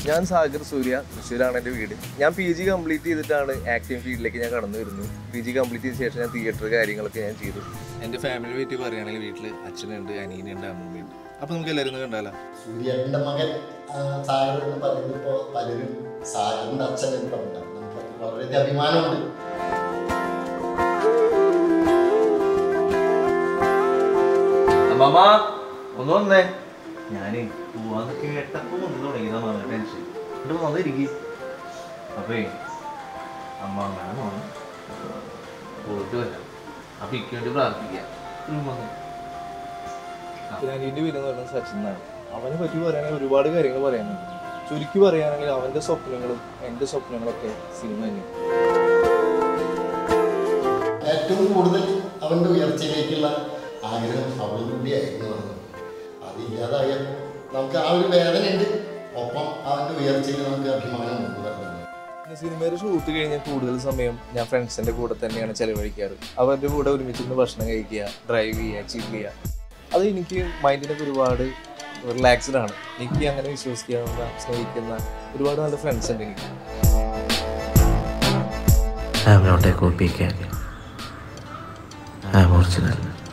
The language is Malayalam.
ഞാൻ സാഗർ സൂര്യ തൃശ്ശൂരാണ് എൻ്റെ വീട് ഞാൻ പി ജി കംപ്ലീറ്റ് ചെയ്തിട്ടാണ് ആക്ടിങ് ഫീൽഡിലേക്ക് ഞാൻ കടന്നു വരുന്നു പി ജി കംപ്ലീറ്റ് ചെയ്ത ശേഷം ഞാൻ തിയേറ്റർ കാര്യങ്ങളൊക്കെ ഞാൻ ചെയ്തു എൻ്റെ ഫാമിലി പറ്റി പറയുകയാണെങ്കിൽ വീട്ടിൽ അച്ഛനുണ്ട് അനിയനുണ്ട് അമ്മൂമ്മയുണ്ട് അപ്പോൾ നമുക്ക് എല്ലാവരും ഒന്ന് കണ്ടാലോ സൂര്യന്റെ മകൻ ആ, സാഗർ എന്ന് പറയുന്നപ്പോ പലരും സാഗറിന്റെ അച്ഛൻ എന്ന് പറഞ്ഞിട്ടാണ് നമുക്ക് വളരെയധികം അഭിമാനമുണ്ട് അമ്മമ്മ ഒന്ന് വന്നേ ഞാനേ പോവാന്ന് കേട്ടപ്പോ ഒന്ന് തുടങ്ങിയതാണ് ടെൻഷൻ എന്നിട്ട് വന്നിരിക്കി അപ്പേ അമ്മ അങ്ങനെ പോണം പോയിട്ട് വരാം അപ്പൊ ഇക്ക് വേണ്ടി പ്രാർത്ഥിക്കാം ഒരു വന്ന് പിന്നെ അനിയൻ്റെ പേര് എന്ന് പറയുന്നത് സച്ചിൻ എന്നാണ് അവനെ പറ്റി പറയുകയാണെങ്കിൽ ഒരുപാട് കാര്യങ്ങൾ പറയാനുണ്ട് ചുരുക്കി പറയുകയാണെങ്കിൽ അവൻ്റെ സ്വപ്നങ്ങളും എൻ്റെ സ്വപ്നങ്ങളൊക്കെ സിനിമ തന്നെയാണ് ഏറ്റവും കൂടുതൽ അവന്റെ ഉയർച്ചയിലേക്കുള്ള ആഗ്രഹം അവൾ കൂടിയായിരുന്നു എന്ന്. അത് ഇല്ലാതായപ്പോൾ നമുക്ക് ആ ഒരു വേദനയുണ്ട് ഒപ്പം അവന്റെ ഉയർച്ചയിൽ നമുക്ക് അഭിമാനമുണ്ട് പറഞ്ഞു പിന്നെ സിനിമയുടെ ഷൂട്ട് കഴിഞ്ഞാൽ കൂടുതൽ സമയം ഞാൻ ഫ്രണ്ട്സിന്റെ കൂടെ തന്നെയാണ് ചെലവഴിക്കാറ് അവരുടെ കൂടെ ഒരുമിച്ചിരുന്ന് ഭക്ഷണം കഴിക്കുക ഡ്രൈവ് ചെയ്യുക ചിൽ ചെയ്യുക അത് എനിക്ക് മൈൻഡിനൊക്കെ ഒരുപാട് റിലാക്സ്ഡ് ആണ് എനിക്ക് അങ്ങനെ വിശ്വസിക്കാവുന്ന സ്നേഹിക്കുന്ന ഒരുപാട് നല്ല ഫ്രണ്ട്സ് ഉണ്ട് എനിക്ക് I am not a copycat. I am original.